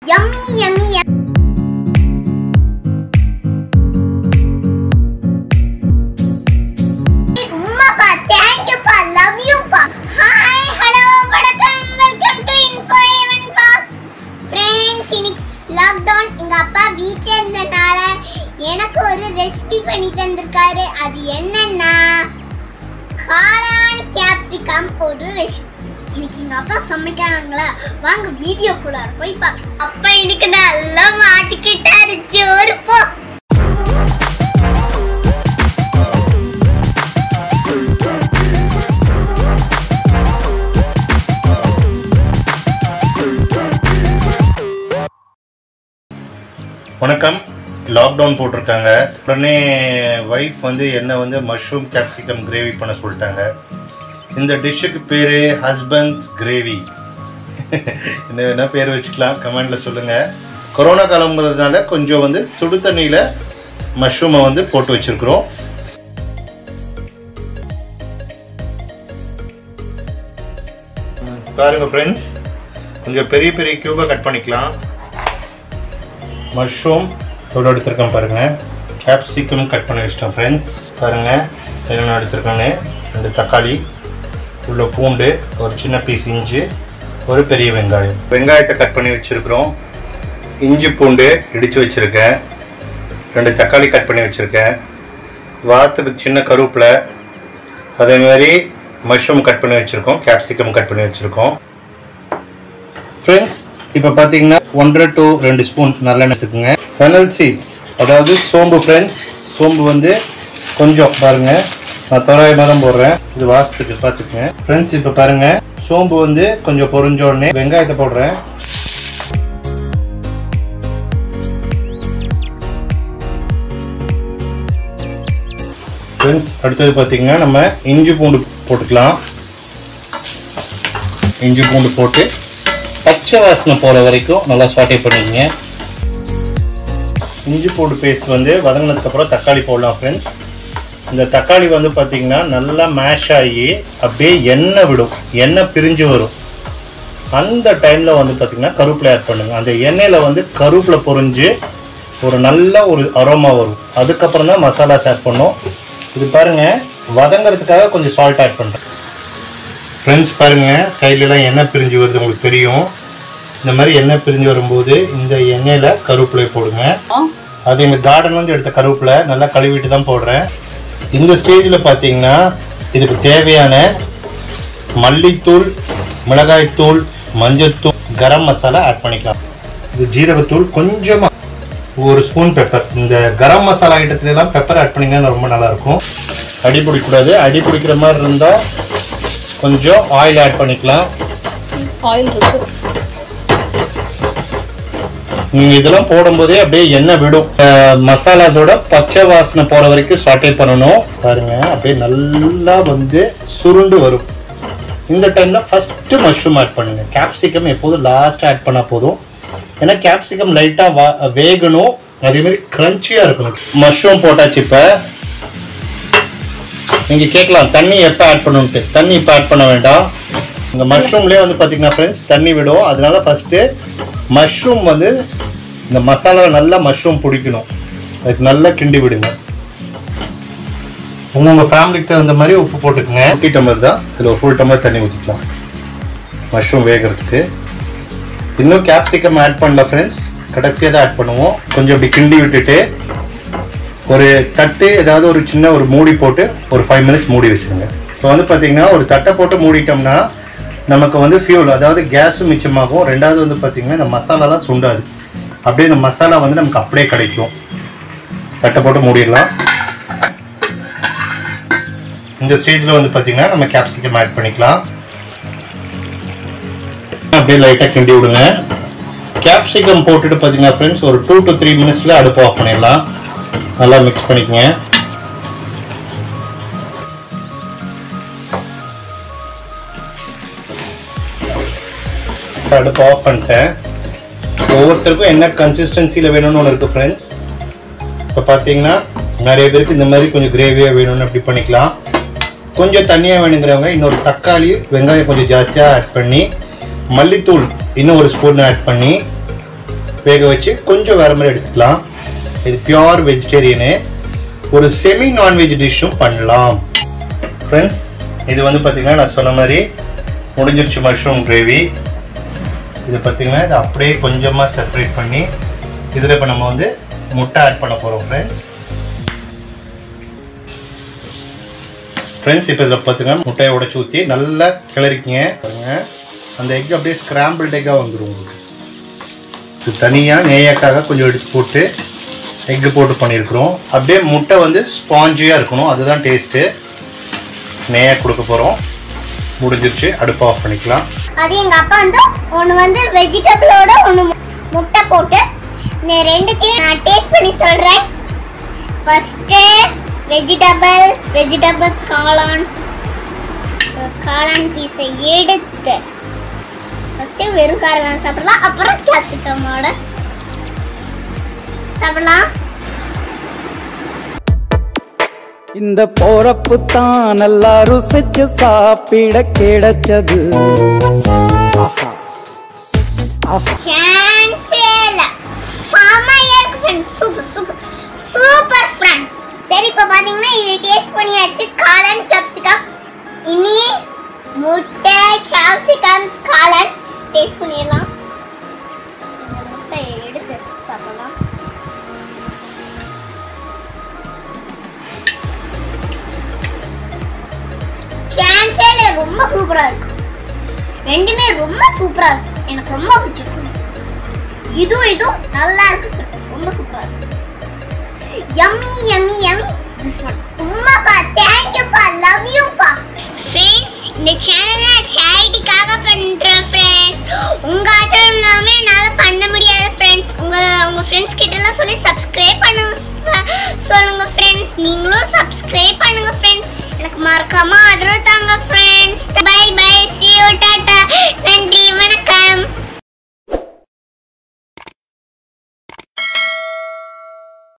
Yummy, yummy, yummy. உம்மாப்பா தேங்க்யூப்பா love யூப்பா ஹாய் ஹலோ வணக்கம் welcome to info even boss friends இன்னைக்கு லாக்டவுன் எங்க அப்பா வீட்டில் இருந்தனால எனக்கு ஒரு ரெசிபி பண்ணி தந்திருக்காரு அது என்னன்னா காளான் கேப்சிகம் ஒரு ரெசிபி இன்னைக்கு எங்க அப்பா சமைக்கிறாங்களா வாங்க வீடியோக்குள்ள போய் பார்க்கலாம் அப்பா இன்னைக்கு நல்லா மாட்டிக்கிட்டாரு ஜோறு போ வணக்கம் லாக்டவுன் போட்டிருக்காங்க உடனே ஒய்ஃப் வந்து என்ன வந்து மஷ்ரூம் கேப்சிகம் கிரேவி பண்ண சொல்லிட்டாங்க இந்த டிஷ்ஷுக்கு பேர் ஹஸ்பண்ட்ஸ் கிரேவி என்ன வேணால் பேர் வச்சுக்கலாம் கமெண்டில் சொல்லுங்கள் கொரோனா காலங்கிறதுனால கொஞ்சம் வந்து சுடு தண்ணியில் மஷ்ரூமை வந்து போட்டு வச்சுருக்குறோம் பாருங்கள் ஃப்ரெண்ட்ஸ் கொஞ்சம் பெரிய பெரிய க்யூபாக கட் பண்ணிக்கலாம் மஷ்ரூம் எவ்வளோ எடுத்திருக்கேன் பாருங்கள் கேப்சிகம் கட் பண்ணி வச்சிட்டேன் ஃப்ரெண்ட்ஸ் பாருங்கள் என்னென்ன எடுத்திருக்கேன்னு ரெண்டு தக்காளி உள்ள பூண்டு ஒரு சின்ன பீஸ் இஞ்சி ஒரு பெரிய வெங்காயம் வெங்காயத்தை கட் பண்ணி வச்சுருக்குறோம் இஞ்சி பூண்டு இடித்து வச்சுருக்கேன் ரெண்டு தக்காளி கட் பண்ணி வச்சுருக்கேன் வாரத்துக்கு சின்ன கருவேப்பிலை அதே மாதிரி மஷ்ரூம் கட் பண்ணி வச்சுருக்கோம் கேப்சிகம் கட் பண்ணி வச்சுருக்கோம் ஃப்ரெண்ட்ஸ் இப்போ பார்த்தீங்கன்னா ஒன்றரை டு ரெண்டு ஸ்பூன் நல்லெண்ணெய் எடுத்துக்கோங்க ஃபெனல் சீட்ஸ் அதாவது சோம்பு ஃப்ரெண்ட்ஸ் சோம்பு வந்து கொஞ்சம் பாருங்க நான் தோராயமாக தான் போடுறேன் இது வாசத்துக்கு பார்த்துக்குங்க ஃப்ரெண்ட்ஸ் இப்போ பாருங்க சோம்பு வந்து கொஞ்சம் பொரிஞ்ச உடனே வெங்காயத்தை போடுறேன் ஃப்ரெண்ட்ஸ் அடுத்தது பார்த்தீங்கன்னா நம்ம இஞ்சி பூண்டு போட்டுக்கலாம் இஞ்சி பூண்டு போட்டு பச்சை வாசனை போகிற வரைக்கும் நல்லா சாட்டே பண்ணிக்கங்க இஞ்சி பூண்டு பேஸ்ட் வந்து வதங்கினதுக்கப்புறம் தக்காளி போடலாம் ஃப்ரெண்ட்ஸ் இந்த தக்காளி வந்து பார்த்திங்கன்னா நல்லா மேஷ் ஆகி அப்படியே எண்ணெய் விடும் எண்ணெய் பிரிஞ்சு வரும் அந்த டைமில் வந்து பார்த்திங்கன்னா கருவேப்பிலை ஆட் பண்ணுங்க அந்த எண்ணெயில் வந்து கருவேப்பிலை பொரிஞ்சு ஒரு நல்ல ஒரு அரோமா வரும் அதுக்கப்புறம் தான் மசாலாஸ் ஆட் பண்ணோம் இது பாருங்கள் வதங்கிறதுக்காக கொஞ்சம் சால்ட் ஆட் பண்ணுறேன் ஃப்ரெண்ட்ஸ் பாருங்கள் சைட்லலாம் எண்ணெய் பிரிஞ்சு வருது உங்களுக்கு தெரியும் இந்த மாதிரி எண்ணெய் பிரிஞ்சு வரும்போது இந்த எண்ணெயில் கருவேப்பிலை போடுங்க அது எங்கள் கார்டன் வந்து எடுத்த கருவேப்பிலை நல்லா கழுவிட்டு தான் போடுறேன் இந்த ஸ்டேஜில் பார்த்தீங்கன்னா இதுக்கு தேவையான மல்லித்தூள் மிளகாய்த்தூள் மஞ்சள்தூள் கரம் மசாலா ஆட் பண்ணிக்கலாம் இது ஜீரகத்தூள் கொஞ்சமாக ஒரு ஸ்பூன் பெப்பர் இந்த கரம் மசாலா ஐட்டத்துல எல்லாம் பெப்பர் ஆட் பண்ணிங்கன்னா ரொம்ப நல்லா இருக்கும் அடி பிடிக்கக்கூடாது அடி பிடிக்கிற மாதிரி இருந்தால் கொஞ்சம் ஆயில் ஆட் பண்ணிக்கலாம் ஆயில் இருக்கு நீங்க இதெல்லாம் போடும்போதே அப்படியே எண்ணெய் விடும் அஹ் மசாலாஸோட பச்சை வாசனை போற வரைக்கும் சாட்டே பண்ணணும் பாருங்க அப்படியே நல்லா வந்து சுருண்டு வரும் இந்த டைம்ல ஃபர்ஸ்ட் மஷ்ரூம் ஆட் பண்ணுங்க கேப்சிகம் எப்போதும் லாஸ்ட் ஆட் பண்ணா போதும் ஏன்னா கேப்சிகம் லைட்டா வா வேகணும் அதே மாதிரி கிரன்ச்சியா இருக்கணும் மஷ்ரூம் போட்டாச்சு இப்ப நீங்க கேட்கலாம் தண்ணி எப்போ ஆட் பண்ணணுன்ட்டு தண்ணி இப்போ ஆட் பண்ண வேண்டாம் இந்த மஷ்ரூம்லேயே வந்து பார்த்தீங்கன்னா ஃப்ரெண்ட்ஸ் தண்ணி விடும் அதனால ஃபஸ்ட்டு மஷ்ரூம் வந்து இந்த மசாலாவை நல்லா மஷ்ரூம் பிடிக்கணும் அதுக்கு நல்லா கிண்டி விடுங்க உங்க உங்கள் ஃபேமிலிக்கு தகுந்த மாதிரி உப்பு போட்டுக்கோங்க குட்டி டம்ளர் தான் இதில் ஒரு ஃபுல் டம்ளர் தண்ணி ஊற்றிக்கலாம் மஷ்ரூம் வேகிறதுக்கு இன்னும் கேப்சிகம் ஆட் பண்ணல ஃப்ரெண்ட்ஸ் கடைசியாக தான் ஆட் பண்ணுவோம் கொஞ்சம் இப்படி கிண்டி விட்டுட்டு ஒரு தட்டு ஏதாவது ஒரு சின்ன ஒரு மூடி போட்டு ஒரு ஃபைவ் மினிட்ஸ் மூடி வச்சுருங்க இப்போ வந்து பார்த்தீங்கன்னா ஒரு தட்டை போட்டு மூடிட்டோம்னா நமக்கு வந்து ஃபியூல் அதாவது கேஸும் மிச்சமாகும் ரெண்டாவது வந்து பார்த்தீங்கன்னா இந்த மசாலாலாம் சுண்டாது அப்படியே இந்த மசாலா வந்து நமக்கு அப்படியே கிடைக்கும் தட்டை போட்டு மூடிடலாம் இந்த ஸ்டேஜில் வந்து பார்த்தீங்கன்னா நம்ம கேப்சிகம் ஆட் பண்ணிக்கலாம் அப்படியே லைட்டாக கிண்டி விடுங்க கேப்சிகம் போட்டுட்டு பார்த்தீங்கன்னா ஃப்ரெண்ட்ஸ் ஒரு டூ டு த்ரீ மினிட்ஸில் அடுப்பு ஆஃப் பண்ணிடலாம் நல்லா மிக்ஸ் பண்ணிக்கங்க அடுப்பு ஆஃப் பண்ணிட்டேன் ஒவ்வொருத்தருக்கும் என்ன கன்சிஸ்டன்சியில் வேணும்னு ஒன்று இருக்குது ஃப்ரெண்ட்ஸ் இப்போ பார்த்தீங்கன்னா நிறைய பேருக்கு இந்த மாதிரி கொஞ்சம் கிரேவியாக வேணும்னு அப்படி பண்ணிக்கலாம் கொஞ்சம் தண்ணியாக வேணுங்கிறவங்க இன்னொரு தக்காளி வெங்காயம் கொஞ்சம் ஜாஸ்தியாக ஆட் பண்ணி மல்லித்தூள் இன்னும் ஒரு ஸ்பூன் ஆட் பண்ணி வேக வச்சு கொஞ்சம் வேற மாதிரி எடுத்துக்கலாம் இது பியோர் வெஜிடேரியனு ஒரு செமி நான்வெஜ் டிஷ்ஷும் பண்ணலாம் ஃப்ரெண்ட்ஸ் இது வந்து பார்த்தீங்கன்னா நான் சொன்ன மாதிரி முடிஞ்சிருச்சு மஷ்ரூம் கிரேவி இது பார்த்தீங்கன்னா இது அப்படியே கொஞ்சமாக செப்பரேட் பண்ணி இதில் இப்போ நம்ம வந்து முட்டை ஆட் பண்ண போகிறோம் ஃப்ரெண்ட்ஸ் ஃப்ரெண்ட்ஸ் இப்போ இதில் பார்த்தீங்கன்னா முட்டையை உடச்சி ஊற்றி நல்லா கிளறிக்கிங்க பாருங்க அந்த எக் அப்படியே ஸ்கிராம்பிள்ட் எக்காக வந்துடும் உங்களுக்கு இது தனியாக நேயக்காக கொஞ்சம் எடுத்து போட்டு எக்கு போட்டு பண்ணியிருக்கிறோம் அப்படியே முட்டை வந்து ஸ்பாஞ்சியாக இருக்கணும் அதுதான் டேஸ்ட்டு நேயாக கொடுக்க போகிறோம் முடிஞ்சிருச்சு அடுப்பு ஆஃப் பண்ணிக்கலாம் அது எங்க அப்பா வந்து ஒன்னு வந்து வெஜிடபிளோட ஒன்னு முட்டை போட்டு இந்த ரெண்டுத்தையும் நான் டேஸ்ட் பண்ணி சொல்றேன் ஃபர்ஸ்ட் வெஜிடபிள் வெஜிடபிள் காளான் ஒரு காளான் பீஸை எடுத்து ஃபர்ஸ்ட் வெறும் காளான் சாப்பிடலாம் அப்புறம் கேப்சிகமோட சாப்பிடலாம் இந்த போறப்பு தான் நல்லா ருசிச்சு சாப்பிட கிடைச்சது ஆஹா ஆஹா கேன்சல் செமையா இருக்கு friends super super super friends சரி இப்போ பாத்தீங்கன்னா இது டேஸ்ட் பண்ணியாச்சு காளான் கேப்சிகம் இனி முட்டை கேப்சிகம் காளான் டேஸ்ட் பண்ணிடலாம் இந்த முட்டையை எடுத்து சாப்பிடலாம் கேன்சல் ரொம்ப சூப்பரா இருக்கு ரெண்டுமே ரொம்ப சூப்பரா இருக்கு எனக்கு ரொம்ப பிடிச்சிருக்கு இதுவும் இதுவும் நல்லா இருக்கு sir. ரொம்ப சூப்பரா இருக்கு yummy yummy yummy this one உம்மாப்பா தேங்க் யூ பா லவ் யூ பா ஃப்ரெண்ட்ஸ் இந்த சேனல்ல சேரிட்டிக்காக பண்றேன் ஃப்ரெண்ட்ஸ் உங்க ஆட்டம் இல்லாம என்னால பண்ண முடியாது ஃப்ரெண்ட்ஸ் உங்க உங்க ஃப்ரெண்ட்ஸ் கிட்ட எல்லாம் சொல்லி சப்ஸ்கிரைப் பண்ணுங்க சொல்லுங்க ஃப்ரெண்ட்ஸ் நீங்களும் சப்ஸ்கிரைப் பண்ணுங்க ஃப்ரெண்ட்ஸ் எனக்கு மறக்காம ஆதரவு தாங்க friends.